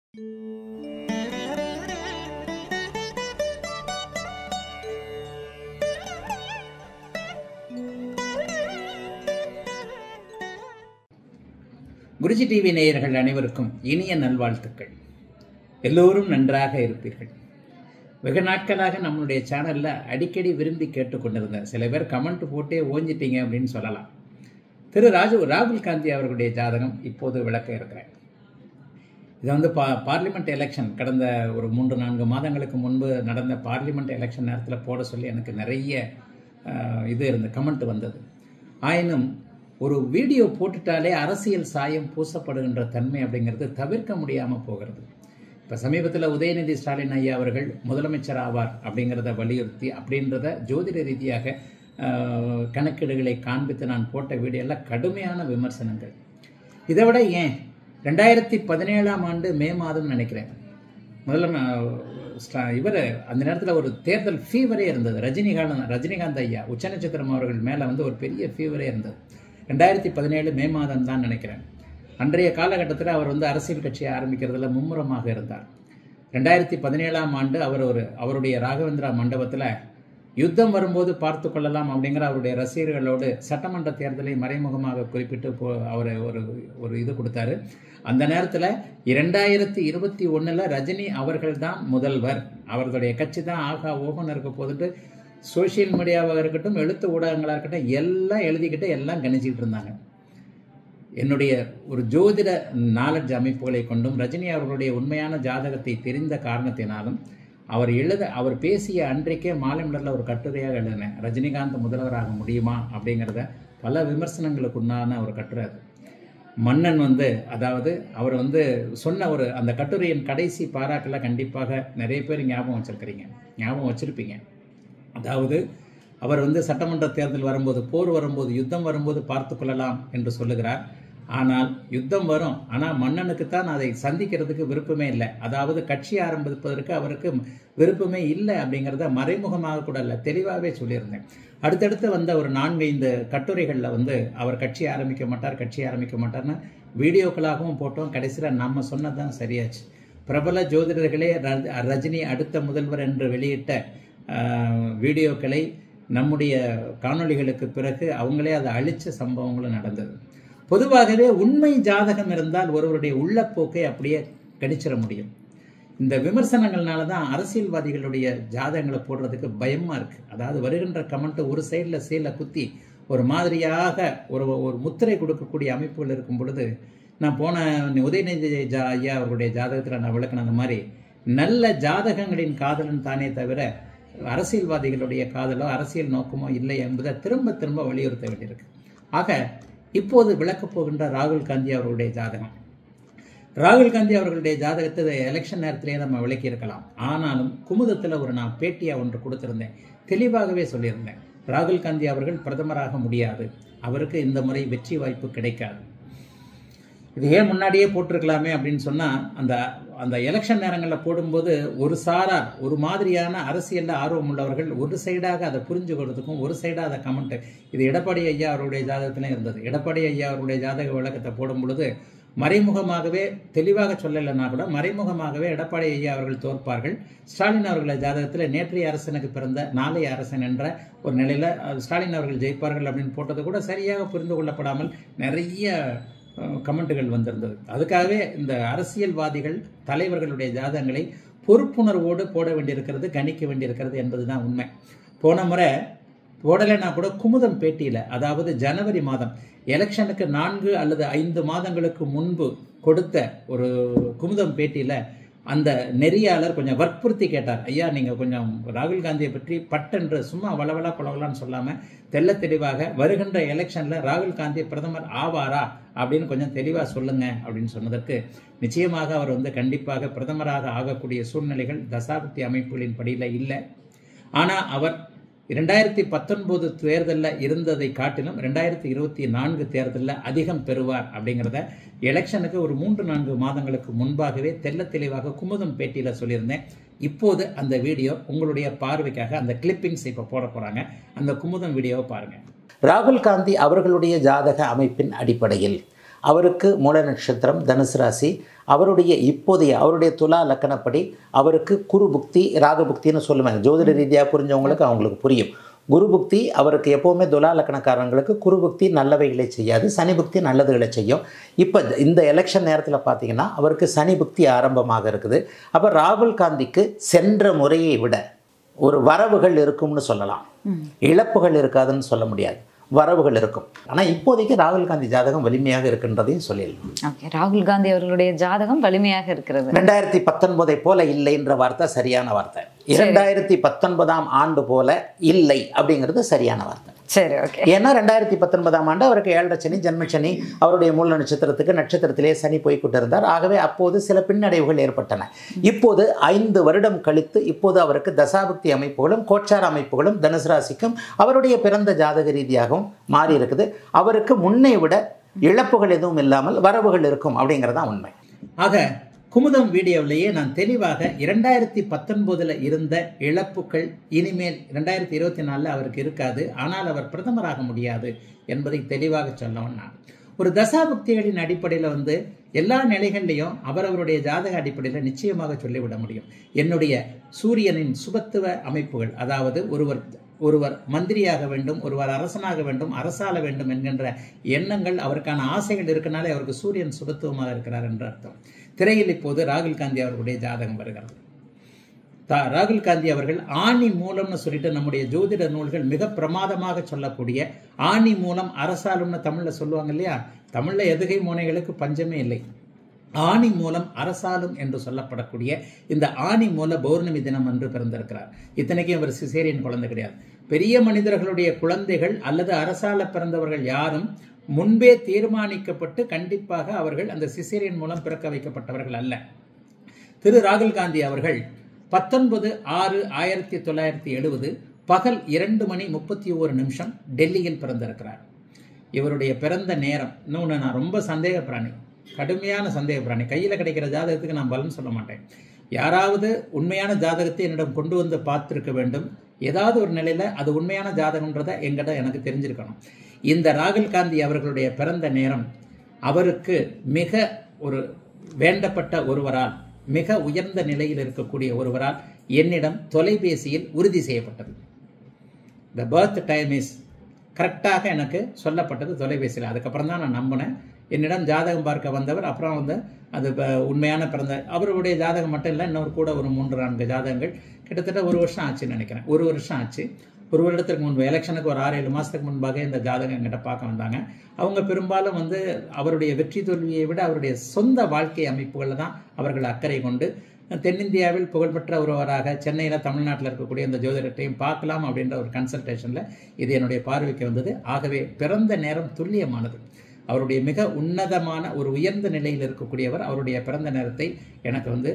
Guruji TV நேயர்கள் அனைவருக்கும் இனிய நல்வாழ்த்துக்கள் எல்லோரும் நன்றாக இருப்பீர்கள் வெகு நாட்களாக நம்மளுடைய சேனலில் அடிக்கடி விரும்பி கேட்டுக்கொண்டிருந்தேன் சில பேர் கமெண்ட் போட்டே ஓஞ்சிட்டீங்க அப்படின்னு சொல்லலாம் திரு ராஜு ராகுல் காந்தி அவர்களுடைய ஜாதகம் இப்போது விளக்க இருக்கிறேன் இது வந்து பா பார்லிமெண்ட் எலெக்ஷன் கடந்த ஒரு மூன்று நான்கு மாதங்களுக்கு முன்பு நடந்த பார்லிமெண்ட் எலெக்ஷன் நேரத்தில் போட சொல்லி எனக்கு நிறைய அஹ், இது இருந்த கமெண்ட் வந்தது ஆயினும் ஒரு வீடியோ போட்டுட்டாலே அரசியல் சாயம் பூசப்படுகின்ற தன்மை அப்படிங்கிறது தவிர்க்க முடியாமல் போகிறது இப்போ சமீபத்தில் உதயநிதி ஸ்டாலின் ஐயா அவர்கள் முதலமைச்சர் ஆவார் அப்படிங்கிறத வலியுறுத்தி அப்படின்றத ஜோதிட ரீதியாக அஹ், கணக்கீடுகளை காண்பித்து நான் போட்ட வீடியோவில் கடுமையான விமர்சனங்கள் இதை விட ஏன் ரெண்டாயிரத்தி பதினேழாம் ஆண்டு மே மாதம் நினைக்கிறேன் முதல்ல இவர் அந்த நேரத்தில் ஒரு தேர்தல் ஃபீவரே இருந்தது ரஜினிகாந்த் ரஜினிகாந்த் ஐயா உச்சநட்சத்திரம் அவர்கள் மேலே வந்து ஒரு பெரிய ஃபீவரே இருந்தது ரெண்டாயிரத்தி பதினேழு மே மாதம் தான் நினைக்கிறேன் அன்றைய காலகட்டத்தில் அவர் வந்து அரசியல் கட்சியை ஆரம்பிக்கிறதுல மும்முரமாக இருந்தார் ரெண்டாயிரத்தி பதினேழாம் ஆண்டு அவர் ஒரு அவருடைய ராகவேந்திரா மண்டபத்தில் யுத்தம் வரும்போது பார்த்து கொள்ளலாம் அப்படிங்கிற அவருடைய ரசிகர்களோடு சட்டமன்ற தேர்தலை மறைமுகமாக குறிப்பிட்டு போ அவர் ஒரு ஒரு இது கொடுத்தாரு அந்த நேரத்தில் இரண்டாயிரத்தி இருபத்தி ஒன்றில் ரஜினி அவர்கள் தான் முதல்வர் அவர்களுடைய கட்சி தான் ஆகா ஓகன் இருக்க போதுட்டு சோஷியல் மீடியாவாக இருக்கட்டும் எழுத்து ஊடகங்களாக இருக்கட்டும் எல்லாம் எழுதிக்கிட்டு எல்லாம் கணிச்சிக்கிட்டு இருந்தாங்க என்னுடைய ஒரு ஜோதிட நாலெட்ஜ் அமைப்புகளை கொண்டும் ரஜினி அவர்களுடைய உண்மையான ஜாதகத்தை தெரிந்த காரணத்தினாலும் அவர் எழுத அவர் பேசிய அன்றைக்கே மாலை மலரில் ஒரு கட்டுரையாக எழுதினேன் ரஜினிகாந்த் முதல்வராக முடியுமா அப்படிங்கிறத பல விமர்சனங்களுக்கு உண்டான ஒரு கட்டுரை அது மன்னன் வந்து அதாவது அவர் வந்து சொன்ன ஒரு அந்த கட்டுரையின் கடைசி பாராக்கில் கண்டிப்பாக நிறைய பேர் ஞாபகம் வச்சிருக்கிறீங்க ஞாபகம் வச்சிருப்பீங்க அதாவது அவர் வந்து சட்டமன்ற தேர்தல் வரும்போது போர் வரும்போது யுத்தம் வரும்போது பார்த்து கொள்ளலாம் என்று சொல்லுகிறார் ஆனால் யுத்தம் வரும் ஆனால் மன்னனுக்கு தான் அதை சந்திக்கிறதுக்கு விருப்பமே இல்லை அதாவது கட்சி ஆரம்பிப்பதற்கு அவருக்கு விருப்பமே இல்லை அப்படிங்கிறத மறைமுகமாக கூட இல்லை தெளிவாகவே சொல்லியிருந்தேன் அடுத்தடுத்து வந்த ஒரு நான்கு ஐந்து கட்டுரைகளில் வந்து அவர் கட்சி ஆரம்பிக்க மாட்டார் கட்சி ஆரம்பிக்க மாட்டார்னு வீடியோக்களாகவும் போட்டோம் கடைசியில் நம்ம சொன்னது தான் சரியாச்சு பிரபல ஜோதிடர்களே ர- ரஜினி அடுத்த முதல்வர் என்று வெளியிட்ட ஆஹ், வீடியோக்களை நம்முடைய காணொளிகளுக்கு பிறகு அவங்களே அதை அழிச்ச சம்பவங்களும் நடந்தது பொதுவாகவே உண்மை ஜாதகம் இருந்தால் ஒருவருடைய உள்ளப்போக்கை அப்படியே கணிச்சிட முடியும் இந்த விமர்சனங்கள்னால தான் அரசியல்வாதிகளுடைய ஜாதகங்களை போடுறதுக்கு பயமா இருக்கு அதாவது வருகின்ற கமெண்ட் ஒரு சைடில் சீல குத்தி ஒரு மாதிரியாக ஒரு ஒரு முத்திரை கொடுக்கக்கூடிய அமைப்புகள் இருக்கும் பொழுது நான் போன உதயநிதி ஜா ஐயா அவர்களுடைய ஜாதகத்தில் நான் விளக்கின அந்த மாதிரி நல்ல ஜாதகங்களின் காதலன் தானே தவிர அரசியல்வாதிகளுடைய காதலோ அரசியல் நோக்கமோ இல்லை என்பதை திரும்ப திரும்ப வலியுறுத்த வேண்டியிருக்கு ஆக இப்போது விளக்கப் போகின்ற ராகுல் காந்தி அவர்களுடைய ஜாதகம் ராகுல் காந்தி அவர்களுடைய ஜாதகத்தை எலெக்ஷன் நேரத்திலேயே நம்ம விளக்கி இருக்கலாம் ஆனாலும் குமுதத்தில் ஒரு நான் பேட்டியாக ஒன்று கொடுத்திருந்தேன் தெளிவாகவே சொல்லியிருந்தேன் ராகுல் காந்தி அவர்கள் பிரதமராக முடியாது அவருக்கு இந்த முறை வெற்றி வாய்ப்பு கிடைக்காது இது ஏன் முன்னாடியே போட்டிருக்கலாமே அப்படின்னு சொன்னால் அந்த அந்த எலெக்ஷன் நேரங்களில் போடும்போது ஒரு சாரார் ஒரு மாதிரியான அரசியலில் ஆர்வம் உள்ளவர்கள் ஒரு சைடாக அதை புரிஞ்சுக்கிறதுக்கும் ஒரு சைடாக அதை கமெண்ட் இது எடப்பாடி ஐயா அவருடைய ஜாதகத்திலும் இருந்தது எடப்பாடி ஐயா அவருடைய ஜாதக விளக்கத்தை போடும் பொழுது மறைமுகமாகவே தெளிவாக சொல்லலைன்னா கூட மறைமுகமாகவே எடப்பாடி ஐயா அவர்கள் தோற்பார்கள் ஸ்டாலின் அவர்கள் ஜாதகத்தில் நேற்றைய அரசனுக்கு பிறந்த நாளைய அரசன் என்ற ஒரு நிலையில் ஸ்டாலின் அவர்கள் ஜெயிப்பார்கள் அப்படின்னு போட்டது கூட சரியாக புரிந்து கொள்ளப்படாமல் நிறைய அஹ், கமெண்ட்டுகள் வந்திருந்தது அதுக்காகவே இந்த அரசியல்வாதிகள் தலைவர்களுடைய ஜாதகங்களை பொறுப்புணர்வோடு போட வேண்டியிருக்கிறது கணிக்க வேண்டியிருக்கிறது என்பதுதான் உண்மை போன முறை போடலைன்னா கூட குமுதம் பேட்டியில் அதாவது ஜனவரி மாதம் எலெக்ஷனுக்கு நான்கு அல்லது ஐந்து மாதங்களுக்கு முன்பு கொடுத்த ஒரு குமுதம் பேட்டியில் அந்த நெறியாளர் கொஞ்சம் வற்புறுத்தி கேட்டார் ஐயா நீங்கள் கொஞ்சம் ராகுல் காந்தியை பற்றி பட்டென்று சும்மா வளவலா புலவலான்னு சொல்லாமல் தெள்ள தெளிவாக வருகின்ற எலெக்ஷனில் ராகுல் காந்தி பிரதமர் ஆவாரா அப்படின்னு கொஞ்சம் தெளிவாக சொல்லுங்க அப்படின்னு சொன்னதற்கு நிச்சயமாக அவர் வந்து கண்டிப்பாக பிரதமராக ஆகக்கூடிய சூழ்நிலைகள் தசாப்தி அமைப்புகளின் படியில் இல்லை ஆனால் அவர் இரண்டாயிரத்தி பத்தொன்பது தேர்தலில் இருந்ததை காட்டிலும் ரெண்டாயிரத்தி இருபத்தி நான்கு தேர்தலில் அதிகம் பெறுவார் அப்படிங்கிறத எலெக்ஷனுக்கு ஒரு மூன்று நான்கு மாதங்களுக்கு முன்பாகவே தெள்ள தெளிவாக குமுதம் பேட்டியில் சொல்லியிருந்தேன் இப்போது அந்த வீடியோ உங்களுடைய பார்வைக்காக அந்த கிளிப்பிங்ஸ் இப்போ போட போகிறாங்க அந்த குமுதம் வீடியோவை பாருங்கள் ராகுல் காந்தி அவர்களுடைய ஜாதக அமைப்பின் அடிப்படையில் அவருக்கு மூல நட்சத்திரம் தனுசு ராசி அவருடைய இப்போதைய அவருடைய துலா லக்கணப்படி அவருக்கு குரு புக்தி ராகு புக்தின்னு சொல்லுவாங்க ஜோதிட ரீதியாக புரிஞ்சவங்களுக்கு அவங்களுக்கு புரியும் குரு புக்தி அவருக்கு எப்போவுமே துலா லக்கணக்காரங்களுக்கு குரு புக்தி நல்லவைகளை செய்யாது சனி புக்தி நல்லதுகளை செய்யும் இப்போ இந்த எலெக்ஷன் நேரத்தில் பார்த்தீங்கன்னா அவருக்கு சனி புக்தி ஆரம்பமாக இருக்குது அப்போ ராகுல் காந்திக்கு சென்ற முறையை விட ஒரு வரவுகள் இருக்கும்னு சொல்லலாம் இழப்புகள் இருக்காதுன்னு சொல்ல முடியாது வரவுகள் இருக்கும் ஆனால் இப்போதைக்கு ராகுல் காந்தி ஜாதகம் வலிமையாக இருக்கின்றதையும் சொல்லிடலாம் ஓகே ராகுல் காந்தி அவர்களுடைய ஜாதகம் வலிமையாக இருக்கிறது ரெண்டாயிரத்தி பத்தொன்பதை போல இல்லைன்ற வார்த்தை சரியான வார்த்தை இரண்டாயிரத்தி பத்தொன்பதாம் ஆண்டு போல இல்லை அப்படிங்கிறது சரியான வார்த்தை சரி ஓகே ஏன்னா ரெண்டாயிரத்தி பத்தொன்பதாம் ஆண்டு அவருக்கு ஏழரை சனி ஜென்மச்சனி அவருடைய மூல நட்சத்திரத்துக்கு நட்சத்திரத்திலே சனி போய்கிட்டு இருந்தார் ஆகவே அப்போது சில பின்னடைவுகள் ஏற்பட்டன இப்போது ஐந்து வருடம் கழித்து இப்போது அவருக்கு தசாபக்தி அமைப்புகளும் கோச்சார அமைப்புகளும் தனுசு ராசிக்கும் அவருடைய பிறந்த ஜாதக ரீதியாகவும் மாறி இருக்குது அவருக்கு முன்னை விட இழப்புகள் எதுவும் இல்லாமல் வரவுகள் இருக்கும் அப்படிங்கிறதான் உண்மை ஆக குமுதம் வீடியோவிலேயே நான் தெளிவாக இரண்டாயிரத்தி பத்தொன்பதுல இருந்த இழப்புகள் இனிமேல் இரண்டாயிரத்தி இருபத்தி நாலில் அவருக்கு இருக்காது ஆனால் அவர் பிரதமராக முடியாது என்பதை தெளிவாக சொல்லவும் நான் ஒரு தசாபக்திகளின் அடிப்படையில் வந்து எல்லா நிலைகள்லையும் அவரவருடைய ஜாதக அடிப்படையில் நிச்சயமாக சொல்லிவிட முடியும் என்னுடைய சூரியனின் சுபத்துவ அமைப்புகள் அதாவது ஒருவர் ஒருவர் மந்திரியாக வேண்டும் ஒருவர் அரசனாக வேண்டும் அரசாள வேண்டும் என்கின்ற எண்ணங்கள் அவருக்கான ஆசைகள் இருக்கனாலே அவருக்கு சூரியன் சுபத்துவமாக இருக்கிறார் என்று அர்த்தம் திரையில் இப்போது ராகுல் காந்தி அவர்களுடைய ஜாதகம் வருகிறது தா ராகுல் காந்தி அவர்கள் ஆணி மூலம்னு சொல்லிட்டு நம்முடைய ஜோதிட நூல்கள் மிக பிரமாதமாக சொல்லக்கூடிய ஆணி மூலம் அரசாலும்னு தமிழ்ல சொல்லுவாங்க இல்லையா தமிழ்ல எதுகை முனைகளுக்கு பஞ்சமே இல்லை ஆணி மூலம் அரசாலும் என்று சொல்லப்படக்கூடிய இந்த ஆணி மூல பௌர்ணமி தினம் என்று பிறந்திருக்கிறார் இத்தனைக்கும் அவர் சிசேரியன் குழந்தை கிடையாது பெரிய மனிதர்களுடைய குழந்தைகள் அல்லது அரசால பிறந்தவர்கள் யாரும் முன்பே தீர்மானிக்கப்பட்டு கண்டிப்பாக அவர்கள் அந்த சிசேரியன் மூலம் பிறக்க வைக்கப்பட்டவர்கள் அல்ல திரு ராகுல் காந்தி அவர்கள் பத்தொன்பது ஆறு ஆயிரத்தி தொள்ளாயிரத்தி எழுபது பகல் இரண்டு மணி முப்பத்தி ஓரு நிமிஷம் டெல்லியில் பிறந்திருக்கிறார் இவருடைய பிறந்த நேரம் இன்னொன்று நான் ரொம்ப சந்தேக பிராணி கடுமையான சந்தேக பிராணி கையில் கிடைக்கிற ஜாதகத்துக்கு நான் பலன் சொல்ல மாட்டேன் யாராவது உண்மையான ஜாதகத்தை என்னிடம் கொண்டு வந்து பார்த்துருக்க வேண்டும் ஏதாவது ஒரு நிலையில் அது உண்மையான ஜாதகம்ன்றதை எங்கிட்ட எனக்கு தெரிஞ்சிருக்கணும் இந்த ராகுல் காந்தி அவர்களுடைய பிறந்த நேரம் அவருக்கு மிக ஒரு வேண்டப்பட்ட ஒருவரால் மிக உயர்ந்த நிலையில் இருக்கக்கூடிய ஒருவரால் என்னிடம் தொலைபேசியில் உறுதி செய்யப்பட்டது த பர்த் டைம் இஸ் கரெக்டாக எனக்கு சொல்லப்பட்டது தொலைபேசியில் அதுக்கப்புறம் தான் நான் நம்பினேன் என்னிடம் ஜாதகம் பார்க்க வந்தவர் அப்புறம் வந்து அது இப்போ உண்மையான பிறந்த அவருடைய ஜாதகம் மட்டும் இல்லை இன்னொரு கூட ஒரு மூன்று நான்கு ஜாதகங்கள் கிட்டத்தட்ட ஒரு வருஷம் ஆச்சுன்னு நினைக்கிறேன் ஒரு வருஷம் ஆச்சு ஒரு வருடத்துக்கு முன்பு எலெக்ஷனுக்கு ஒரு ஆறு ஏழு மாதத்துக்கு முன்பாக இந்த ஜாதகம் எங்கிட்ட பார்க்க வந்தாங்க அவங்க பெரும்பாலும் வந்து அவருடைய வெற்றி தோல்வியை விட அவருடைய சொந்த வாழ்க்கை அமைப்புகளில் தான் அவர்கள் அக்கறை கொண்டு தென்னிந்தியாவில் புகழ்பெற்ற ஒருவராக சென்னையில் தமிழ்நாட்டில் இருக்கக்கூடிய இந்த ஜோதிடத்தையும் பார்க்கலாம் அப்படின்ற ஒரு கன்சல்டேஷனில் இது என்னுடைய பார்வைக்கு வந்தது ஆகவே பிறந்த நேரம் துல்லியமானது அவருடைய மிக உன்னதமான ஒரு உயர்ந்த நிலையில் இருக்கக்கூடியவர் அவருடைய பிறந்த நேரத்தை எனக்கு வந்து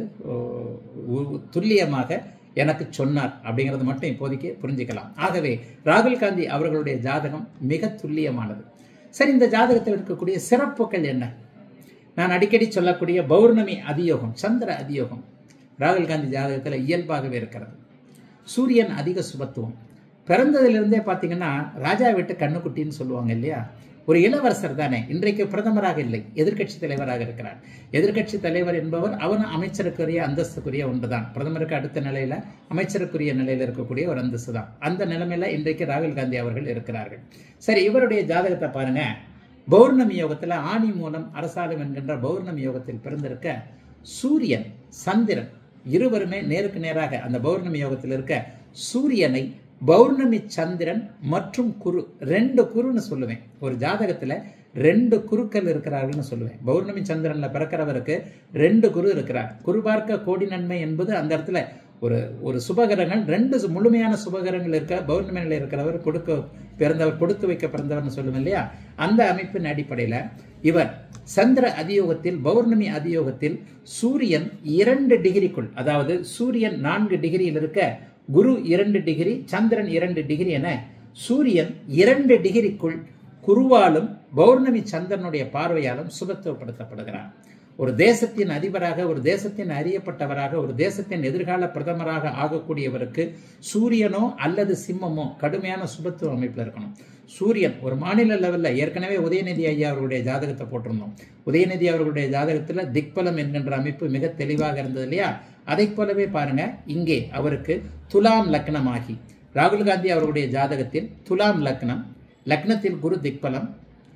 துல்லியமாக எனக்கு சொன்னார் அப்படிங்கிறது மட்டும் இப்போதைக்கு புரிஞ்சுக்கலாம் ஆகவே ராகுல் காந்தி அவர்களுடைய ஜாதகம் மிக துல்லியமானது சரி இந்த ஜாதகத்தில் இருக்கக்கூடிய சிறப்புகள் என்ன நான் அடிக்கடி சொல்லக்கூடிய பௌர்ணமி அதியோகம் சந்திர அதியோகம் ராகுல் காந்தி ஜாதகத்தில் இயல்பாகவே இருக்கிறது சூரியன் அதிக சுபத்துவம் பிறந்ததிலிருந்தே பார்த்தீங்கன்னா ராஜா வீட்டு கண்ணுக்குட்டின்னு சொல்லுவாங்க இல்லையா ஒரு இளவரசர் தானே இன்றைக்கு பிரதமராக இல்லை எதிர்க்கட்சி தலைவராக இருக்கிறார் எதிர்க்கட்சி தலைவர் என்பவர் அவன் அமைச்சருக்குரிய அந்தஸ்துக்குரிய ஒன்றுதான் பிரதமருக்கு அடுத்த நிலையில அமைச்சருக்குரிய நிலையில் இருக்கக்கூடிய ஒரு அந்தஸ்து தான் அந்த நிலைமையில இன்றைக்கு ராகுல் காந்தி அவர்கள் இருக்கிறார்கள் சரி இவருடைய ஜாதகத்தை பாருங்க பௌர்ணமி யோகத்தில் ஆணி மூலம் அரசாலம் என்கின்ற பௌர்ணமி யோகத்தில் பிறந்திருக்க சூரியன் சந்திரன் இருவருமே நேருக்கு நேராக அந்த பௌர்ணமி யோகத்தில் இருக்க சூரியனை பௌர்ணமி சந்திரன் மற்றும் குரு ரெண்டு குருன்னு சொல்லுவேன் ஒரு ஜாதகத்துல ரெண்டு குருக்கள் இருக்கிறார்கள்னு சொல்லுவேன் பௌர்ணமி சந்திரன்ல பிறக்கிறவருக்கு ரெண்டு குரு இருக்கிறார் குரு பார்க்க கோடி நன்மை என்பது அந்த இடத்துல ஒரு ஒரு சுபகரங்கள் ரெண்டு முழுமையான சுபகரங்கள் இருக்க பௌர்ணமி நிலையில் இருக்கிறவர் கொடுக்க பிறந்தவர் கொடுத்து வைக்க பிறந்தவர்னு சொல்லுவோம் இல்லையா அந்த அமைப்பின் அடிப்படையில் இவர் சந்திர அதியோகத்தில் பௌர்ணமி அதியோகத்தில் சூரியன் இரண்டு டிகிரிக்குள் அதாவது சூரியன் நான்கு டிகிரியில் இருக்க குரு இரண்டு டிகிரி சந்திரன் இரண்டு டிகிரி என சூரியன் இரண்டு டிகிரிக்குள் குருவாலும் பௌர்ணமி சந்திரனுடைய பார்வையாலும் சுபத்துவப்படுத்தப்படுகிறார் ஒரு தேசத்தின் அதிபராக ஒரு தேசத்தின் அறியப்பட்டவராக ஒரு தேசத்தின் எதிர்கால பிரதமராக ஆகக்கூடியவருக்கு சூரியனோ அல்லது சிம்மமோ கடுமையான சுபத்துவ அமைப்பில் இருக்கணும் சூரியன் ஒரு மாநில லெவலில் ஏற்கனவே உதயநிதி ஐயா அவர்களுடைய ஜாதகத்தை போட்டிருந்தோம் உதயநிதி அவர்களுடைய ஜாதகத்தில் திக்பலம் என்கின்ற அமைப்பு மிக தெளிவாக இருந்தது இல்லையா அதை போலவே பாருங்க இங்கே அவருக்கு துலாம் லக்னமாகி ராகுல் காந்தி அவர்களுடைய ஜாதகத்தில் துலாம் லக்னம் லக்னத்தில் குரு திக்பலம்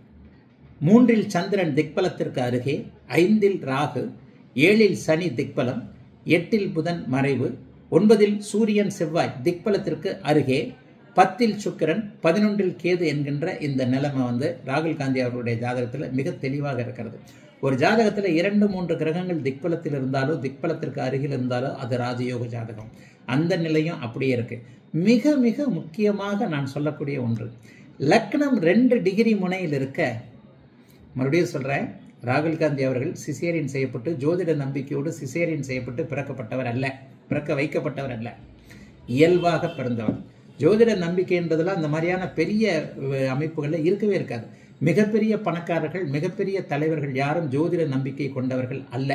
மூன்றில் சந்திரன் திக்பலத்திற்கு அருகே ஐந்தில் ராகு ஏழில் சனி திக்பலம் எட்டில் புதன் மறைவு ஒன்பதில் சூரியன் செவ்வாய் திக்பலத்திற்கு அருகே பத்தில் சுக்கிரன் பதினொன்றில் கேது என்கின்ற இந்த நிலைமை வந்து ராகுல் காந்தி அவர்களுடைய ஜாதகத்தில் மிக தெளிவாக இருக்கிறது ஒரு ஜாதகத்தில் இரண்டு மூன்று கிரகங்கள் திக்பலத்தில் இருந்தாலோ திக்பலத்திற்கு அருகில் இருந்தாலோ அது ராஜயோக ஜாதகம் அந்த நிலையும் அப்படியே இருக்கு மிக மிக முக்கியமாக நான் சொல்லக்கூடிய ஒன்று லக்னம் ரெண்டு டிகிரி முனையில் இருக்க மறுபடியும் சொல்கிறேன் ராகுல் காந்தி அவர்கள் சிசேரியன் செய்யப்பட்டு ஜோதிட நம்பிக்கையோடு சிசேரியன் செய்யப்பட்டு பிறக்கப்பட்டவர் அல்ல பிறக்க வைக்கப்பட்டவர் அல்ல இயல்பாக பிறந்தவர் ஜோதிட நம்பிக்கை என்பதெல்லாம் அந்த மாதிரியான பெரிய அஹ், அமைப்புகள்ல இருக்கவே இருக்காது மிகப்பெரிய பணக்காரர்கள் மிகப்பெரிய தலைவர்கள் யாரும் ஜோதிட நம்பிக்கை கொண்டவர்கள் அல்ல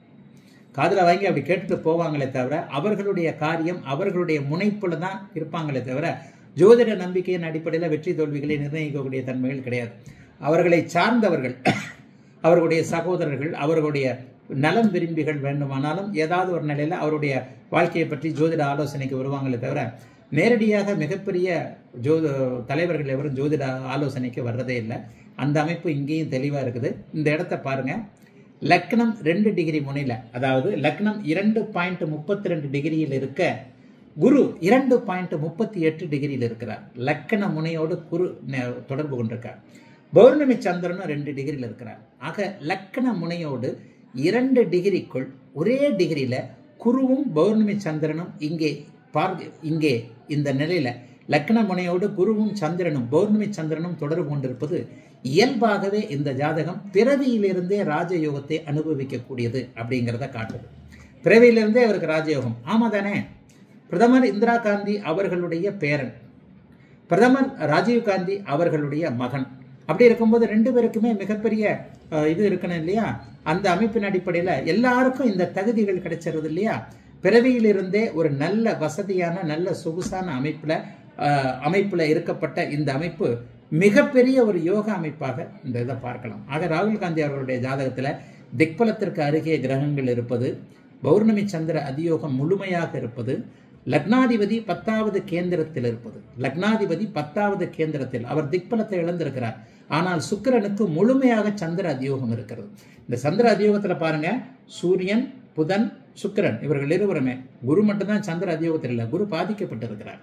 காதுல வாங்கி அப்படி கேட்டுட்டு போவாங்களே தவிர அவர்களுடைய காரியம் அவர்களுடைய முனைப்புல தான் இருப்பாங்களே தவிர ஜோதிட நம்பிக்கையின் அடிப்படையில் வெற்றி தோல்விகளை நிர்ணயிக்கக்கூடிய தன்மைகள் கிடையாது அவர்களை சார்ந்தவர்கள் அவர்களுடைய சகோதரர்கள் அவர்களுடைய நலம் விரும்பிகள் வேண்டுமானாலும் ஏதாவது ஒரு நிலையில் அவருடைய வாழ்க்கையை பற்றி ஜோதிட ஆலோசனைக்கு வருவாங்களே தவிர நேரடியாக மிகப்பெரிய ஜோ தலைவர்கள் எவரும் ஜோதிட ஆலோசனைக்கு வர்றதே இல்லை அந்த அமைப்பு இங்கேயும் தெளிவாக இருக்குது இந்த இடத்த பாருங்க லக்னம் ரெண்டு டிகிரி முனையில் அதாவது லக்னம் இரண்டு பாயிண்ட் முப்பத்தி ரெண்டு டிகிரியில் இருக்க குரு இரண்டு பாயிண்ட் முப்பத்தி எட்டு டிகிரியில் இருக்கிறார் லக்கண முனையோடு குரு நெ- தொடர்பு கொண்டிருக்கார் பௌர்ணமி சந்திரனும் ரெண்டு டிகிரியில் இருக்கிறார் ஆக லக்கண முனையோடு இரண்டு டிகிரிக்குள் ஒரே டிகிரியில குருவும் பௌர்ணமி சந்திரனும் இங்கே பார் இங்கே இந்த நிலையில லக்ன முனையோடு குருவும் சந்திரனும் பௌர்ணமி சந்திரனும் தொடர்பு கொண்டிருப்பது இயல்பாகவே இந்த ஜாதகம் பிறவியிலிருந்தே ராஜயோகத்தை அனுபவிக்கக்கூடியது அப்படிங்கிறத காட்டுது பிறவியிலிருந்தே அவருக்கு ராஜயோகம் ஆமா தானே பிரதமர் இந்திரா காந்தி அவர்களுடைய பேரன் பிரதமர் ராஜீவ் காந்தி அவர்களுடைய மகன் அப்படி இருக்கும்போது ரெண்டு பேருக்குமே மிகப்பெரிய அஹ், இது இருக்கணும் இல்லையா அந்த அமைப்பின் அடிப்படையில் எல்லாருக்கும் இந்த தகுதிகள் கிடைச்சிருது இல்லையா பிறவியிலிருந்தே ஒரு நல்ல வசதியான நல்ல சொகுசான அமைப்புல அஹ், அமைப்புல இருக்கப்பட்ட இந்த அமைப்பு மிகப்பெரிய ஒரு யோக அமைப்பாக இந்த இதை பார்க்கலாம் ஆக ராகுல் காந்தி அவர்களுடைய ஜாதகத்துல திக்பலத்திற்கு அருகே கிரகங்கள் இருப்பது பௌர்ணமி சந்திர அதியோகம் முழுமையாக இருப்பது லக்னாதிபதி பத்தாவது கேந்திரத்தில் இருப்பது லக்னாதிபதி பத்தாவது கேந்திரத்தில் அவர் திக்பலத்தை இழந்திருக்கிறார் ஆனால் சுக்கிரனுக்கு முழுமையாக சந்திர அதியோகம் இருக்கிறது இந்த சந்திர அதியோகத்துல பாருங்க சூரியன் புதன் சுக்கிரன் இவர்கள் இருவருமே குரு மட்டும்தான் சந்திர அதியோகத்தில் இல்லை குரு பாதிக்கப்பட்டிருக்கிறார்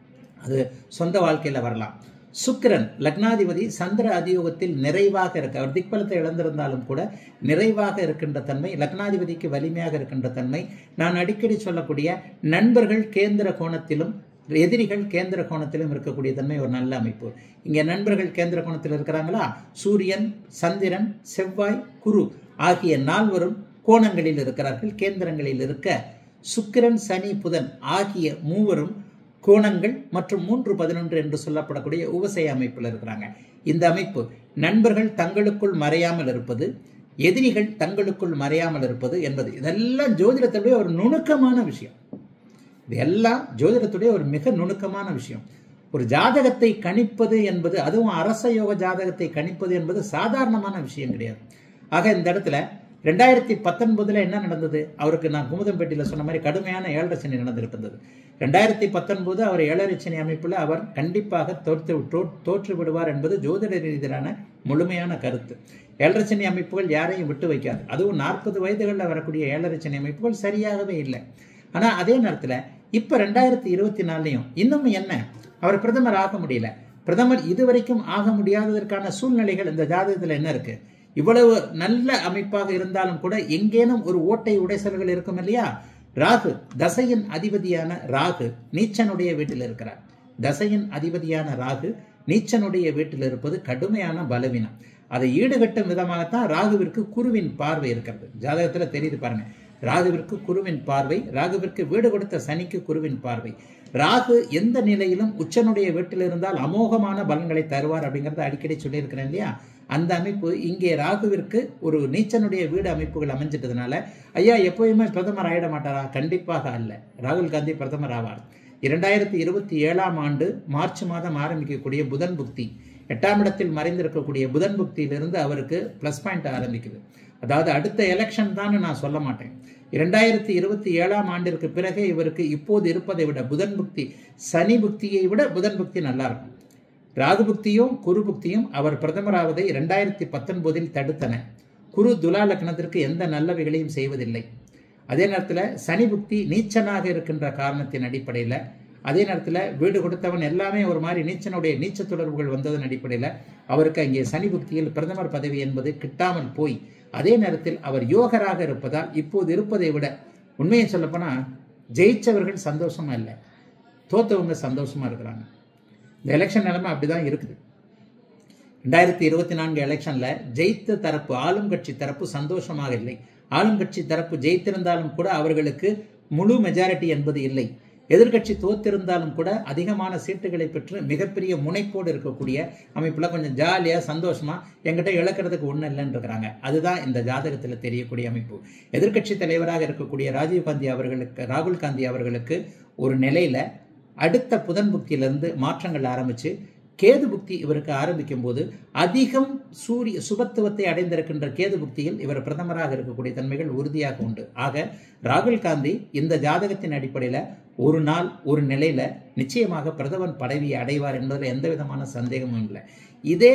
அது சொந்த வாழ்க்கையில வரலாம் சுக்கிரன் லக்னாதிபதி சந்திர அதியோகத்தில் நிறைவாக இருக்கு அவர் திக்பலத்தை இழந்திருந்தாலும் கூட நிறைவாக இருக்கின்ற தன்மை லக்னாதிபதிக்கு வலிமையாக இருக்கின்ற தன்மை நான் அடிக்கடி சொல்லக்கூடிய நண்பர்கள் கேந்திர கோணத்திலும் எதிரிகள் கேந்திர கோணத்திலும் இருக்கக்கூடிய தன்மை ஒரு நல்ல அமைப்பு இங்க நண்பர்கள் கேந்திர கோணத்தில் இருக்கிறாங்களா சூரியன் சந்திரன் செவ்வாய் குரு ஆகிய நால்வரும் கோணங்களில் இருக்கிறார்கள் கேந்திரங்களில் இருக்க சுக்கிரன் சனி புதன் ஆகிய மூவரும் கோணங்கள் மற்றும் மூன்று பதினொன்று என்று சொல்லப்படக்கூடிய உபசய அமைப்பில் இருக்கிறாங்க இந்த அமைப்பு நண்பர்கள் தங்களுக்குள் மறையாமல் இருப்பது எதிரிகள் தங்களுக்குள் மறையாமல் இருப்பது என்பது இதெல்லாம் ஜோதிடத்துடைய ஒரு நுணுக்கமான விஷயம் இது எல்லாம் ஜோதிடத்துடைய ஒரு மிக நுணுக்கமான விஷயம் ஒரு ஜாதகத்தை கணிப்பது என்பது அதுவும் அரச யோக ஜாதகத்தை கணிப்பது என்பது சாதாரணமான விஷயம் கிடையாது ஆக இந்த இடத்துல ரெண்டாயிரத்தி பத்தொன்பதுல என்ன நடந்தது அவருக்கு நான் குமுதம்பேட்டியில சொன்ன மாதிரி கடுமையான ஏழரை சனி நடந்திருந்தது ரெண்டாயிரத்தி பத்தொன்பது அவர் ஏழரை சனி அமைப்புல அவர் கண்டிப்பாக தோற்று தோ- தோற்று விடுவார் என்பது ஜோதிட ரீதியிலான முழுமையான கருத்து ஏழரை சனி அமைப்புகள் யாரையும் விட்டு வைக்காது அதுவும் நாற்பது வயதுகளில் வரக்கூடிய ஏழரை சனி அமைப்புகள் சரியாகவே இல்லை ஆனா அதே நேரத்துல இப்ப ரெண்டாயிரத்தி இருபத்தி நாலுலயும் இன்னும் என்ன அவர் பிரதமர் ஆக முடியல பிரதமர் இதுவரைக்கும் ஆக முடியாததற்கான சூழ்நிலைகள் இந்த ஜாதகத்துல என்ன இருக்கு இவ்வளவு நல்ல அமைப்பாக இருந்தாலும் கூட எங்கேனும் ஒரு ஓட்டை உடைசல்கள் இருக்கும் இல்லையா ராகு தசையின் அதிபதியான ராகு நீச்சனுடைய வீட்டில் இருக்கிறார் தசையின் அதிபதியான ராகு நீச்சனுடைய வீட்டில் இருப்பது கடுமையான பலவீனம் அதை ஈடுகட்டும் விதமாகத்தான் ராகுவிற்கு குருவின் பார்வை இருக்கிறது ஜாதகத்துல தெரியுது பாருங்க ராகுவிற்கு குருவின் பார்வை ராகுவிற்கு வீடு கொடுத்த சனிக்கு குருவின் பார்வை ராகு எந்த நிலையிலும் உச்சனுடைய வீட்டில் இருந்தால் அமோகமான பலன்களை தருவார் அப்படிங்கறத அடிக்கடி சொல்லியிருக்கிறேன் இல்லையா அந்த அமைப்பு இங்கே ராகுவிற்கு ஒரு நீச்சனுடைய வீடு அமைப்புகள் அமைஞ்சிட்டதுனால ஐயா எப்போயுமே பிரதமர் ஆயிட மாட்டாரா கண்டிப்பாக அல்ல ராகுல் காந்தி பிரதமர் ஆவார் இரண்டாயிரத்தி இருபத்தி ஏழாம் ஆண்டு மார்ச் மாதம் ஆரம்பிக்கக்கூடிய புதன் புக்தி எட்டாம் இடத்தில் மறைந்திருக்கக்கூடிய புதன் புக்தியிலிருந்து அவருக்கு ப்ளஸ் பாயிண்ட் ஆரம்பிக்குது அதாவது அடுத்த எலெக்ஷன் தான் நான் சொல்ல மாட்டேன் இரண்டாயிரத்தி இருபத்தி ஏழாம் ஆண்டிற்கு பிறகு இவருக்கு இப்போது இருப்பதை விட புதன் புக்தி சனி புக்தியை விட புதன் புக்தி நல்லா இருக்கும் ராகு புக்தியும் குரு புக்தியும் அவர் பிரதமராவதை இரண்டாயிரத்தி பத்தொன்பதில் தடுத்தன குரு துலா லக்னத்திற்கு எந்த நல்லவைகளையும் செய்வதில்லை அதே நேரத்தில் சனி புக்தி நீச்சனாக இருக்கின்ற காரணத்தின் அடிப்படையில் அதே நேரத்தில் வீடு கொடுத்தவன் எல்லாமே ஒரு மாதிரி நீச்சனுடைய நீச்ச தொடர்புகள் வந்ததன் அடிப்படையில் அவருக்கு அங்கே சனி புக்தியில் பிரதமர் பதவி என்பது கிட்டாமல் போய் அதே நேரத்தில் அவர் யோகராக இருப்பதால் இப்போது இருப்பதை விட உண்மையை சொல்லப்போனால் ஜெயிச்சவர்கள் சந்தோஷமா இல்லை தோத்தவங்க சந்தோஷமா இருக்கிறாங்க இந்த எலெக்ஷன் நிலைமை அப்படிதான் இருக்குது ரெண்டாயிரத்தி இருபத்தி நான்கு எலெக்ஷன்ல ஜெயித்த தரப்பு ஆளும் கட்சி தரப்பு சந்தோஷமாக இல்லை ஆளும் கட்சி தரப்பு ஜெயித்திருந்தாலும் கூட அவர்களுக்கு முழு மெஜாரிட்டி என்பது இல்லை எதிர்கட்சி தோத்திருந்தாலும் கூட அதிகமான சீட்டுகளை பெற்று மிகப்பெரிய முனைப்போடு இருக்கக்கூடிய அமைப்புல கொஞ்சம் ஜாலியா சந்தோஷமா எங்கிட்ட இழக்கிறதுக்கு ஒன்றும் இல்லைன்னு இருக்கிறாங்க அதுதான் இந்த ஜாதகத்தில் தெரியக்கூடிய அமைப்பு எதிர்கட்சி தலைவராக இருக்கக்கூடிய ராஜீவ் காந்தி அவர்களுக்கு ராகுல் காந்தி அவர்களுக்கு ஒரு நிலையில அடுத்த புதன் புக்தியிலிருந்து மாற்றங்கள் ஆரம்பிச்சு கேது புக்தி இவருக்கு ஆரம்பிக்கும் போது அதிகம் சூரிய சுபத்துவத்தை அடைந்திருக்கின்ற கேது புக்தியில் இவர் பிரதமராக இருக்கக்கூடிய தன்மைகள் உறுதியாக உண்டு ஆக ராகுல் காந்தி இந்த ஜாதகத்தின் அடிப்படையில் ஒரு நாள் ஒரு நிலையில நிச்சயமாக பிரதமர் பதவியை அடைவார் என்பதில் எந்த விதமான சந்தேகமும் இல்லை இதே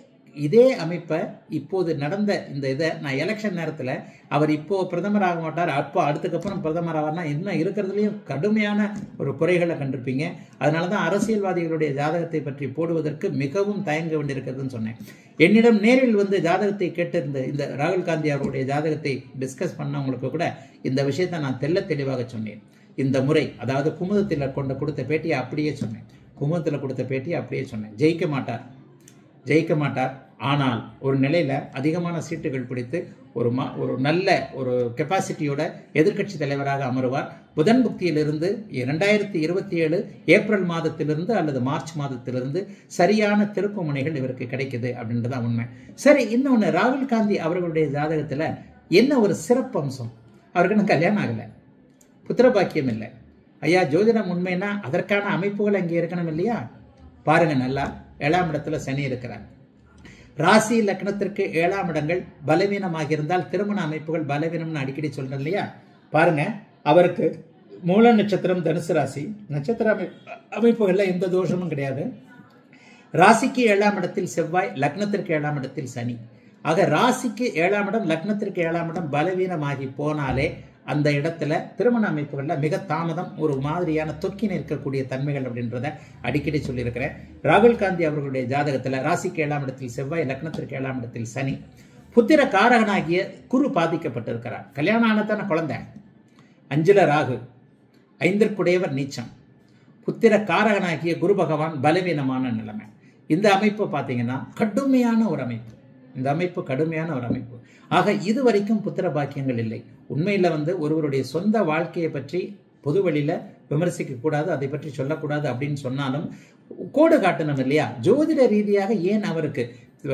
இதே அமைப்பை இப்போது நடந்த இந்த இதை நான் எலெக்ஷன் நேரத்தில் அவர் இப்போ பிரதமர் ஆக மாட்டார் அப்போ அடுத்துக்கப்புறம் பிரதமர் ஆவார்னா இன்னும் இருக்கிறதுலையும் கடுமையான ஒரு குறைகளை கண்டிருப்பீங்க அதனால தான் அரசியல்வாதிகளுடைய ஜாதகத்தை பற்றி போடுவதற்கு மிகவும் தயங்க வேண்டியிருக்கிறதுன்னு சொன்னேன் என்னிடம் நேரில் வந்து ஜாதகத்தை கேட்டிருந்த இந்த ராகுல் காந்தி அவருடைய ஜாதகத்தை டிஸ்கஸ் பண்ணவங்களுக்கு கூட இந்த விஷயத்தை நான் தெல்ல தெளிவாக சொன்னேன் இந்த முறை அதாவது குமுதத்தில் கொண்டு கொடுத்த பேட்டியை அப்படியே சொன்னேன் குமுதத்தில் கொடுத்த பேட்டியை அப்படியே சொன்னேன் ஜெயிக்க மாட்டார் ஜெயிக்க மாட்டார் ஆனால் ஒரு நிலையில் அதிகமான சீட்டுகள் பிடித்து ஒரு மா ஒரு நல்ல ஒரு கெப்பாசிட்டியோட எதிர்க்கட்சி தலைவராக அமருவார் புதன் புக்தியிலிருந்து இரண்டாயிரத்தி இருபத்தி ஏழு ஏப்ரல் மாதத்திலிருந்து அல்லது மார்ச் மாதத்திலிருந்து சரியான திருப்பு முனைகள் இவருக்கு கிடைக்குது அப்படின்றதான் உண்மை சரி இன்னொன்று ராகுல் காந்தி அவர்களுடைய ஜாதகத்தில் என்ன ஒரு சிறப்பு அம்சம் அவருக்கு இன்னும் கல்யாணம் ஆகலை புத்திர பாக்கியம் இல்லை ஐயா ஜோதிடம் உண்மைன்னா அதற்கான அமைப்புகள் அங்கே இருக்கணும் இல்லையா பாருங்க நல்லா ஏழாம் இடத்துல சனி இருக்கிறார் ராசி லக்னத்திற்கு ஏழாம் இடங்கள் பலவீனமாக இருந்தால் திருமண அமைப்புகள் பலவீனம்னு அடிக்கடி சொல்றேன் இல்லையா பாருங்க அவருக்கு மூல நட்சத்திரம் தனுசு ராசி நட்சத்திர அமை அமைப்புகளில் எந்த தோஷமும் கிடையாது ராசிக்கு ஏழாம் இடத்தில் செவ்வாய் லக்னத்திற்கு ஏழாம் இடத்தில் சனி ஆக ராசிக்கு ஏழாம் இடம் லக்னத்திற்கு ஏழாம் இடம் பலவீனமாகி போனாலே அந்த இடத்துல திருமண அமைப்புகளில் மிக தாமதம் ஒரு மாதிரியான தொக்கி நிற்கக்கூடிய தன்மைகள் அப்படின்றத அடிக்கடி சொல்லியிருக்கிறேன் ராகுல் காந்தி அவர்களுடைய ஜாதகத்தில் ராசிக்கு ஏழாம் இடத்தில் செவ்வாய் லக்னத்திற்கு ஏழாம் இடத்தில் சனி புத்திர காரகனாகிய குரு பாதிக்கப்பட்டிருக்கிறார் கல்யாணம் ஆனதான குழந்தை அஞ்சுல ராகு ஐந்திற்குடையவர் நீச்சம் புத்திர காரகனாகிய குரு பகவான் பலவீனமான நிலைமை இந்த அமைப்பு பார்த்தீங்கன்னா கடுமையான ஒரு அமைப்பு இந்த அமைப்பு கடுமையான ஒரு அமைப்பு ஆக இதுவரைக்கும் புத்திர பாக்கியங்கள் இல்லை உண்மையில் வந்து ஒருவருடைய சொந்த வாழ்க்கையை பற்றி பொது வழியில் விமர்சிக்க கூடாது அதை பற்றி சொல்லக்கூடாது அப்படின்னு சொன்னாலும் கோடு காட்டணும் இல்லையா ஜோதிட ரீதியாக ஏன் அவருக்கு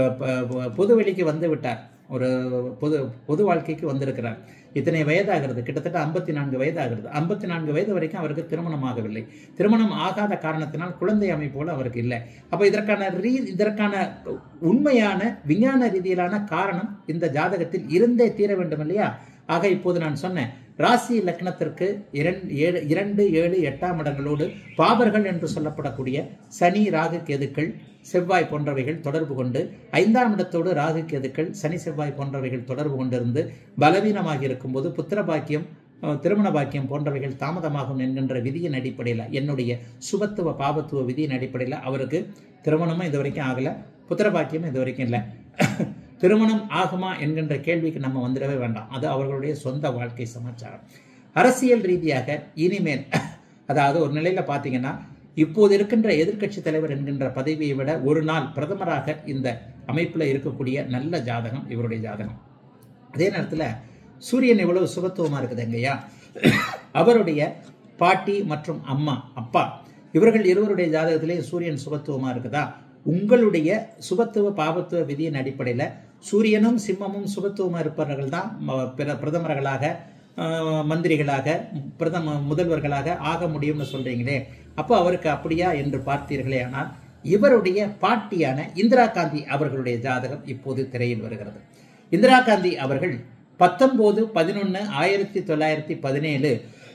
பொது வெளிக்கு வந்து விட்டார் ஒரு பொது பொது வாழ்க்கைக்கு வந்திருக்கிறார் இத்தனை வயதாகிறது கிட்டத்தட்ட ஐம்பத்தி நான்கு வயதாகிறது ஐம்பத்தி நான்கு வயது வரைக்கும் அவருக்கு திருமணம் ஆகவில்லை திருமணம் ஆகாத காரணத்தினால் குழந்தை அமைப்போடு அவருக்கு இல்லை அப்போ இதற்கான ரீ இதற்கான உண்மையான விஞ்ஞான ரீதியிலான காரணம் இந்த ஜாதகத்தில் இருந்தே தீர வேண்டும் இல்லையா ஆக இப்போது நான் சொன்னேன் ராசி லக்னத்திற்கு இரண்டு ஏழு இரண்டு ஏழு எட்டாம் இடங்களோடு பாபர்கள் என்று சொல்லப்படக்கூடிய சனி ராகு கேதுக்கள் செவ்வாய் போன்றவைகள் தொடர்பு கொண்டு ஐந்தாம் இடத்தோடு ராகு கேதுக்கள் சனி செவ்வாய் போன்றவைகள் தொடர்பு கொண்டிருந்து பலவீனமாக இருக்கும்போது புத்திர பாக்கியம் திருமண பாக்கியம் போன்றவைகள் தாமதமாகும் என்கின்ற விதியின் அடிப்படையில் என்னுடைய சுபத்துவ பாபத்துவ விதியின் அடிப்படையில் அவருக்கு திருமணமும் இது வரைக்கும் ஆகலை புத்திர பாக்கியமும் இது வரைக்கும் இல்லை திருமணம் ஆகுமா என்கின்ற கேள்விக்கு நம்ம வந்துடவே வேண்டாம் அது அவர்களுடைய சொந்த வாழ்க்கை சமாச்சாரம் அரசியல் ரீதியாக இனிமேல் அதாவது ஒரு நிலையில் பார்த்தீங்கன்னா இப்போது இருக்கின்ற எதிர்க்கட்சி தலைவர் என்கின்ற பதவியை விட ஒரு நாள் பிரதமராக இந்த அமைப்பில் இருக்கக்கூடிய நல்ல ஜாதகம் இவருடைய ஜாதகம் அதே நேரத்தில் சூரியன் எவ்வளவு சுபத்துவமாக இருக்குது எங்கய்யா அவருடைய பாட்டி மற்றும் அம்மா அப்பா இவர்கள் இருவருடைய ஜாதகத்திலே சூரியன் சுபத்துவமாக இருக்குதா உங்களுடைய சுபத்துவ பாபத்துவ விதியின் அடிப்படையில் சூரியனும் சிம்மமும் சுபத்துவமாக இருப்பவர்கள் தான் ம- பிற பிரதமர்களாக ஆஹ், மந்திரிகளாக பிரதம முதல்வர்களாக ஆக முடியும்னு சொல்றீங்களே அப்போ அவருக்கு அப்படியா என்று பார்த்தீர்களே ஆனால் இவருடைய பாட்டியான இந்திரா காந்தி அவர்களுடைய ஜாதகம் இப்போது திரையில் வருகிறது இந்திரா காந்தி அவர்கள் பத்தொன்பது பதினொன்று ஆயிரத்தி தொள்ளாயிரத்தி பதினேழு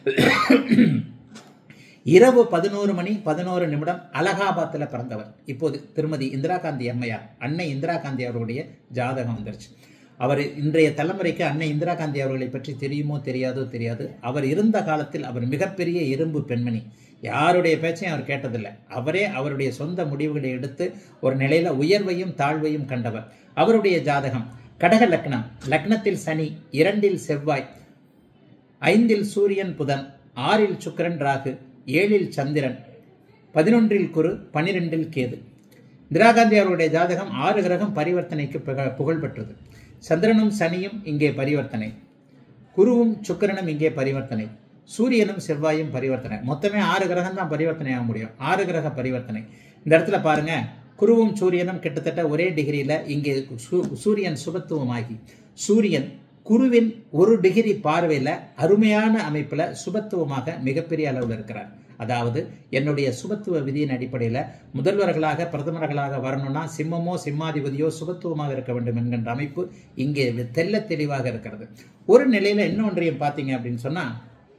இரவு பதினோரு மணி பதினோரு நிமிடம் அலகாபாத்தில் பிறந்தவர் இப்போது திருமதி இந்திரா காந்தி அம்மையார் அன்னை இந்திரா காந்தி அவருடைய ஜாதகம் வந்துருச்சு அவர் இன்றைய தலைமுறைக்கு அன்னை இந்திரா காந்தி அவர்களை பற்றி தெரியுமோ தெரியாதோ தெரியாது அவர் இருந்த காலத்தில் அவர் மிகப்பெரிய இரும்பு பெண்மணி யாருடைய பேச்சையும் அவர் கேட்டதில்லை அவரே அவருடைய சொந்த முடிவுகளை எடுத்து ஒரு நிலையில உயர்வையும் தாழ்வையும் கண்டவர் அவருடைய ஜாதகம் கடக லக்னம் லக்னத்தில் சனி இரண்டில் செவ்வாய் ஐந்தில் சூரியன் புதன் ஆறில் சுக்கிரன் ராகு ஏழில் சந்திரன் பதினொன்றில் குரு பனிரெண்டில் கேது இந்திரா காந்தி அவருடைய ஜாதகம் ஆறு கிரகம் பரிவர்த்தனைக்கு புக- புகழ் பெற்றது சந்திரனும் சனியும் இங்கே பரிவர்த்தனை குருவும் சுக்கிரனும் இங்கே பரிவர்த்தனை சூரியனும் செவ்வாயும் பரிவர்த்தனை மொத்தமே ஆறு கிரகம் தான் பரிவர்த்தனை ஆக முடியும் ஆறு கிரக பரிவர்த்தனை இந்த இடத்துல பாருங்க குருவும் சூரியனும் கிட்டத்தட்ட ஒரே டிகிரியில் இங்கே சூ- சூரியன் சுபத்துவமாகி சூரியன் குருவின் ஒரு டிகிரி பார்வையில் அருமையான அமைப்பில் சுபத்துவமாக மிகப்பெரிய அளவில் இருக்கிறார் அதாவது என்னுடைய சுபத்துவ விதியின் அடிப்படையில் முதல்வர்களாக பிரதமர்களாக வரணும்னா சிம்மமோ சிம்மாதிபதியோ சுபத்துவமாக இருக்க வேண்டும் என்கின்ற அமைப்பு இங்கே தெல்ல தெளிவாக இருக்கிறது ஒரு நிலையில் இன்னொன்றையும் பார்த்தீங்க அப்படின்னு சொன்னால்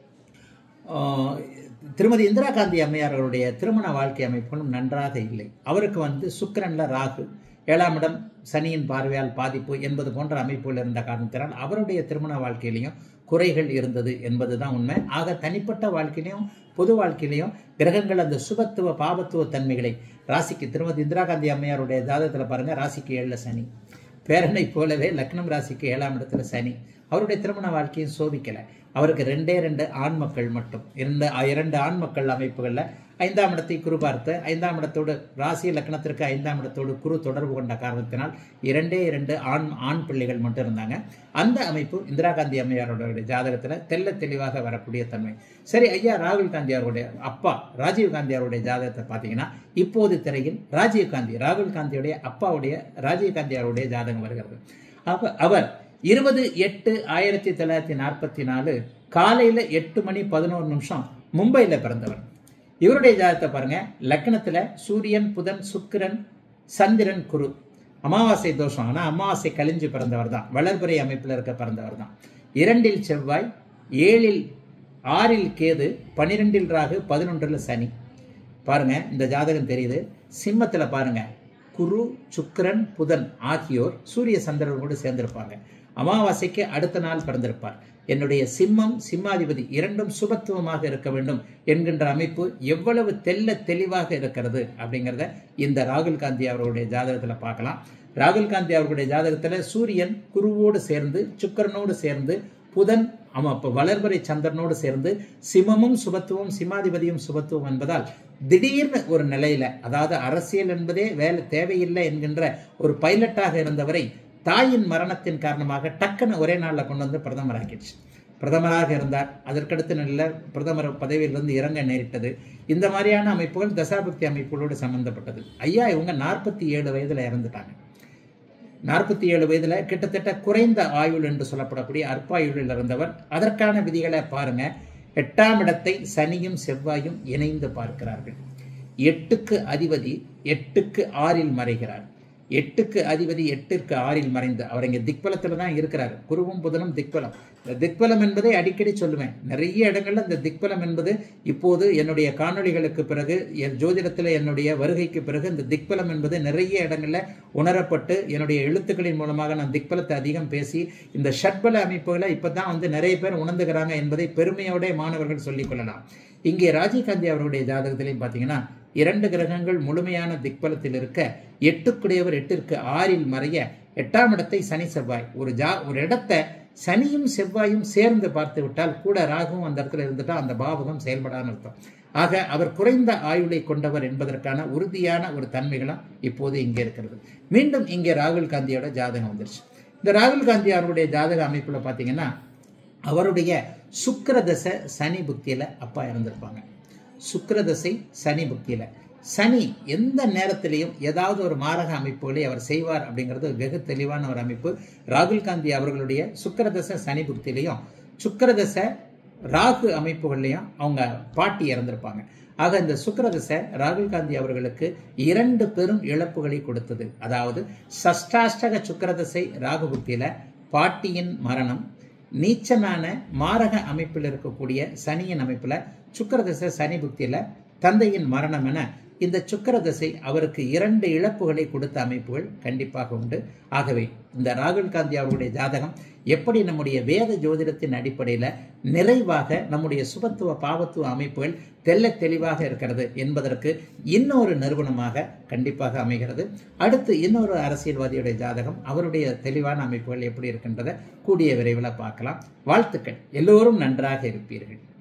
ஆஹ் திருமதி இந்திரா காந்தி அம்மையார் அவருடைய திருமண வாழ்க்கை அமைப்புகளும் நன்றாக இல்லை அவருக்கு வந்து சுக்கிரன்ல ராகு ஏழாம் இடம் சனியின் பார்வையால் பாதிப்பு என்பது போன்ற அமைப்புகள் இருந்த காரணத்தினால் அவருடைய திருமண வாழ்க்கையிலையும் குறைகள் இருந்தது என்பதுதான் உண்மை ஆக தனிப்பட்ட வாழ்க்கையிலையும் பொது வாழ்க்கையிலையும் கிரகங்கள் அந்த சுபத்துவ பாபத்துவ தன்மைகளை ராசிக்கு திருமதி இந்திரா காந்தி அம்மையாருடைய ஜாதகத்தில் பாருங்க ராசிக்கு ஏழுல சனி பேரனை போலவே லக்னம் ராசிக்கு ஏழாம் இடத்துல சனி அவருடைய திருமண வாழ்க்கையும் சோபிக்கல அவருக்கு ரெண்டே ரெண்டு ஆண் மக்கள் மட்டும் இரண்டு இரண்டு ஆண் மக்கள் அமைப்புகளில் ஐந்தாம் இடத்தை குரு பார்த்து ஐந்தாம் இடத்தோடு ராசி லக்னத்திற்கு ஐந்தாம் இடத்தோடு குரு தொடர்பு கொண்ட காரணத்தினால் இரண்டே இரண்டு ஆண் ஆண் பிள்ளைகள் மட்டும் இருந்தாங்க அந்த அமைப்பு இந்திரா காந்தி அம்மையாரோட ஜாதகத்தில் தெல்ல தெளிவாக வரக்கூடிய தன்மை சரி ஐயா ராகுல் காந்தி அவருடைய அப்பா ராஜீவ் காந்தி அவருடைய ஜாதகத்தை பார்த்தீங்கன்னா இப்போது திரையில் ராஜீவ் காந்தி ராகுல் காந்தியுடைய அப்பாவுடைய ராஜீவ் காந்தி அவருடைய ஜாதகம் வருகிறது அப்ப அவர் இருபது எட்டு ஆயிரத்தி தொள்ளாயிரத்தி நாற்பத்தி நாலு காலையில் எட்டு மணி பதினோரு நிமிஷம் மும்பையில் பிறந்தவர் இவருடைய ஜாதகத்தை பாருங்க லக்னத்துல சூரியன் புதன் சுக்கிரன் சந்திரன் குரு அமாவாசை தோஷம் ஆனால் அமாவாசை கழிஞ்சு பிறந்தவர் தான் வளர்பிறை அமைப்பில் இருக்க பிறந்தவர் தான் இரண்டில் செவ்வாய் ஏழில் ஆறில் கேது பனிரெண்டில் ராகு பதினொன்றில் சனி பாருங்க இந்த ஜாதகம் தெரியுது சிம்மத்தில் பாருங்க குரு சுக்கிரன் புதன் ஆகியோர் சூரிய சந்திரனோடு சேர்ந்திருப்பாங்க அமாவாசைக்கு அடுத்த நாள் பிறந்திருப்பார் என்னுடைய சிம்மம் சிம்மாதிபதி இரண்டும் சுபத்துவமாக இருக்க வேண்டும் என்கின்ற அமைப்பு எவ்வளவு தெல்ல தெளிவாக இருக்கிறது அப்படிங்கிறத இந்த ராகுல் காந்தி அவர்களுடைய ஜாதகத்தில் பார்க்கலாம் ராகுல் காந்தி அவர்களுடைய ஜாதகத்தில் சூரியன் குருவோடு சேர்ந்து சுக்கிரனோடு சேர்ந்து புதன் ஆமா இப்போ வளர்வரை சந்திரனோடு சேர்ந்து சிமமும் சுபத்துவம் சிம்மாதிபதியும் சுபத்துவம் என்பதால் திடீர்னு ஒரு நிலையில அதாவது அரசியல் என்பதே வேலை தேவையில்லை என்கின்ற ஒரு பைலட்டாக இருந்தவரை தாயின் மரணத்தின் காரணமாக டக்குன்னு ஒரே நாளில் கொண்டு வந்து பிரதமர் ஆக்கிடுச்சு பிரதமராக இருந்தார் அதற்கடுத்து நல்ல பிரதமர் பதவியிலிருந்து இறங்க நேரிட்டது இந்த மாதிரியான அமைப்புகள் தசாபக்தி அமைப்புகளோடு சம்பந்தப்பட்டது ஐயா இவங்க நாற்பத்தி ஏழு வயதுல இறந்துட்டாங்க நாற்பத்தி ஏழு வயதுல கிட்டத்தட்ட குறைந்த ஆயுள் என்று சொல்லப்படக்கூடிய அற்பாயுளில் இருந்தவர் அதற்கான விதிகளை பாருங்க எட்டாம் இடத்தை சனியும் செவ்வாயும் இணைந்து பார்க்கிறார்கள் எட்டுக்கு அதிபதி எட்டுக்கு ஆறில் மறைகிறார் எட்டுக்கு அதிபதி எட்டிற்கு ஆறில் மறைந்து அவர் இங்கே திக்பலத்தில் தான் இருக்கிறார் குருவும் புதனும் திக்பலம் இந்த திக்பலம் என்பதை அடிக்கடி சொல்லுவேன் நிறைய இடங்கள்ல இந்த திக்பலம் என்பது இப்போது என்னுடைய காணொளிகளுக்கு பிறகு என் ஜோதிடத்தில் என்னுடைய வருகைக்கு பிறகு இந்த திக்பலம் என்பது நிறைய இடங்கள்ல உணரப்பட்டு என்னுடைய எழுத்துக்களின் மூலமாக நான் திக்பலத்தை அதிகம் பேசி இந்த ஷட்பல அமைப்புகளை இப்பதான் வந்து நிறைய பேர் உணர்ந்துகிறாங்க என்பதை பெருமையோட மாணவர்கள் சொல்லிக் கொள்ளலாம் இங்கே ராஜீவ்காந்தி அவருடைய ஜாதகத்திலையும் பார்த்தீங்கன்னா இரண்டு கிரகங்கள் முழுமையான திக்பலத்தில் இருக்க எட்டுக்குடையவர் எட்டிற்கு ஆறில் மறைய எட்டாம் இடத்தை சனி செவ்வாய் ஒரு ஜா ஒரு இடத்தை சனியும் செவ்வாயும் சேர்ந்து பார்த்து விட்டால் கூட ராகுவும் அந்த இடத்துல இருந்துட்டா அந்த பாவகம் செயல்படான்னு அர்த்தம் ஆக அவர் குறைந்த ஆயுளை கொண்டவர் என்பதற்கான உறுதியான ஒரு தன்மைகளும் இப்போது இங்கே இருக்கிறது மீண்டும் இங்கே ராகுல் காந்தியோட ஜாதகம் வந்துருச்சு இந்த ராகுல் காந்தி அவருடைய ஜாதக அமைப்புல பார்த்தீங்கன்னா அவருடைய சுக்கிர தசை சனி புக்தியில அப்பா இறந்திருப்பாங்க சுக்கிர தசை சனி புக்தியில சனி எந்த நேரத்திலையும் ஏதாவது ஒரு மாரக அமைப்புகளை அவர் செய்வார் அப்படிங்கிறது வெகு தெளிவான ஒரு அமைப்பு ராகுல் காந்தி அவர்களுடைய சுக்கரதச சனி புக்தியிலையும் சுக்கரதச ராகு அமைப்புகள்லையும் அவங்க பாட்டி இறந்திருப்பாங்க ஆக இந்த சுக்கரதசை ராகுல் காந்தி அவர்களுக்கு இரண்டு பெரும் இழப்புகளை கொடுத்தது அதாவது சஷ்டாஷ்டக சுக்கரதசை ராகு புக்தியில பாட்டியின் மரணம் நீச்சனான மாரக அமைப்பில் இருக்கக்கூடிய சனியின் அமைப்புல சுக்கரதசை சனி புக்தியில தந்தையின் மரணம் என இந்த சுக்கர தசை அவருக்கு இரண்டு இழப்புகளை கொடுத்த அமைப்புகள் கண்டிப்பாக உண்டு ஆகவே இந்த ராகுல் காந்தி அவருடைய ஜாதகம் எப்படி நம்முடைய வேத ஜோதிடத்தின் அடிப்படையில் நிறைவாக நம்முடைய சுபத்துவ பாவத்துவ அமைப்புகள் தெல்ல தெளிவாக இருக்கிறது என்பதற்கு இன்னொரு நிறுவனமாக கண்டிப்பாக அமைகிறது அடுத்து இன்னொரு அரசியல்வாதியுடைய ஜாதகம் அவருடைய தெளிவான அமைப்புகள் எப்படி இருக்கின்றதை கூடிய விரைவில் பார்க்கலாம் வாழ்த்துக்கள் எல்லோரும் நன்றாக இருப்பீர்கள்